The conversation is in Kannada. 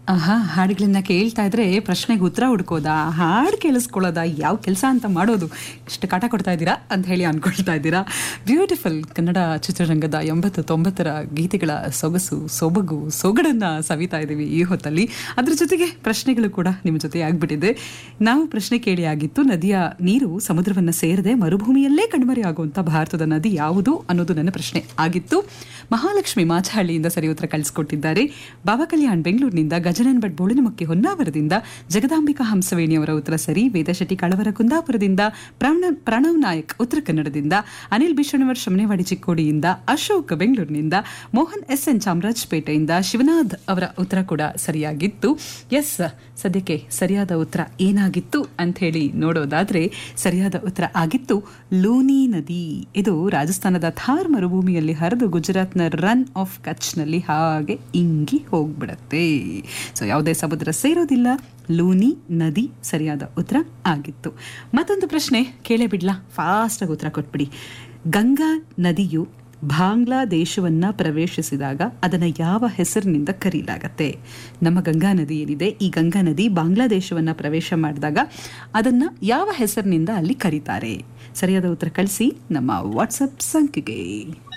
ಆಹಾ ಹಾಡುಗಳನ್ನ ಕೇಳ್ತಾ ಇದ್ರೆ ಪ್ರಶ್ನೆಗೆ ಉತ್ತರ ಹುಡ್ಕೋದಾ ಹಾಡು ಕೇಳಿಸ್ಕೊಳ್ಳೋದಾ ಯಾವ ಕೆಲಸ ಅಂತ ಮಾಡೋದು ಇಷ್ಟು ಕಾಟ ಕೊಡ್ತಾ ಇದ್ದೀರಾ ಅಂತ ಹೇಳಿ ಅನ್ಕೊಳ್ತಾ ಇದ್ದೀರಾ ಬ್ಯೂಟಿಫುಲ್ ಕನ್ನಡ ಚಿತ್ರರಂಗದ ಎಂಬತ್ತು ತೊಂಬತ್ತರ ಗೀತೆಗಳ ಸೊಗಸು ಸೊಬಗು ಸೊಗಡನ್ನ ಸವಿತಾ ಇದ್ದೀವಿ ಈ ಹೊತ್ತಲ್ಲಿ ಅದ್ರ ಜೊತೆಗೆ ಪ್ರಶ್ನೆಗಳು ಕೂಡ ನಿಮ್ಮ ಜೊತೆ ಆಗ್ಬಿಟ್ಟಿದೆ ನಾವು ಪ್ರಶ್ನೆ ಕೇಳಿ ಆಗಿತ್ತು ನದಿಯ ನೀರು ಸಮುದ್ರವನ್ನ ಸೇರದೆ ಮರುಭೂಮಿಯಲ್ಲೇ ಕಣ್ಮರೆ ಆಗುವಂತ ಭಾರತದ ನದಿ ಯಾವುದು ಅನ್ನೋದು ನನ್ನ ಪ್ರಶ್ನೆ ಆಗಿತ್ತು ಮಹಾಲಕ್ಷ್ಮಿ ಮಾಚಹಳ್ಳಿಯಿಂದ ಸರಿ ಉತ್ತರ ಕಳಿಸ್ಕೊಟ್ಟಿದ್ದಾರೆ ಬಾಬಾ ಕಲ್ಯಾಣ್ ಬೆಂಗಳೂರಿನಿಂದ ಗಜನನ್ ಭಟ್ ಬೋಳಿನಮಕ್ಕಿ ಹೊನ್ನಾವರದಿಂದ ಜಗದಾಂಬಿಕಾ ಹಂಸವೇಣಿ ಅವರ ಉತ್ತರ ಸರಿ ವೇದಶೆಟ್ಟಿ ಕಳವರ ಕುಂದಾಪುರದಿಂದ ಪ್ರಾಣ ಪ್ರಣವ್ ನಾಯಕ್ ಉತ್ತರ ಕನ್ನಡದಿಂದ ಅನಿಲ್ ಬಿಷಣವರ್ ಶಮನೇವಾಡಿ ಚಿಕ್ಕೋಡಿಯಿಂದ ಅಶೋಕ್ ಬೆಂಗಳೂರಿನಿಂದ ಮೋಹನ್ ಎಸ್ ಎನ್ ಚಾಮರಾಜಪೇಟೆಯಿಂದ ಶಿವನಾಥ್ ಅವರ ಉತ್ತರ ಕೂಡ ಸರಿಯಾಗಿತ್ತು ಎಸ್ ಸದ್ಯಕ್ಕೆ ಸರಿಯಾದ ಉತ್ತರ ಏನಾಗಿತ್ತು ಅಂತ ಹೇಳಿ ನೋಡೋದಾದ್ರೆ ಸರಿಯಾದ ಉತ್ತರ ಆಗಿತ್ತು ಲೂನಿ ನದಿ ಇದು ರಾಜಸ್ಥಾನದ ಥಾರ್ ಮರುಭೂಮಿಯಲ್ಲಿ ಹರಿದು ಗುಜರಾತ್ನ ರನ್ ಆಫ್ ಕಚ್ನಲ್ಲಿ ಹಾಗೆ ಇಂಗಿ ಹೋಗ್ಬಿಡತ್ತೆ ಸೊ ಯಾವುದೇ ಸಮುದ್ರ ಸೇರೋದಿಲ್ಲ ಲೂನಿ ನದಿ ಸರಿಯಾದ ಉತ್ತರ ಆಗಿತ್ತು ಮತ್ತೊಂದು ಪ್ರಶ್ನೆ ಕೇಳೇ ಬಿಡ್ಲಾ ಫಾಸ್ಟಾಗಿ ಉತ್ತರ ಕೊಟ್ಬಿಡಿ ಗಂಗಾ ನದಿಯು ಬಾಂಗ್ಲಾದೇಶವನ್ನ ಪ್ರವೇಶಿಸಿದಾಗ ಅದನ್ನ ಯಾವ ಹೆಸರಿನಿಂದ ಕರೀಲಾಗತ್ತೆ ನಮ್ಮ ಗಂಗಾ ನದಿ ಏನಿದೆ ಈ ಗಂಗಾ ನದಿ ಬಾಂಗ್ಲಾದೇಶವನ್ನ ಪ್ರವೇಶ ಮಾಡಿದಾಗ ಅದನ್ನ ಯಾವ ಹೆಸರಿನಿಂದ ಅಲ್ಲಿ ಕರೀತಾರೆ ಸರಿಯಾದ ಉತ್ತರ ಕಳಿಸಿ ನಮ್ಮ ವಾಟ್ಸಪ್ ಸಂಖ್ಯೆಗೆ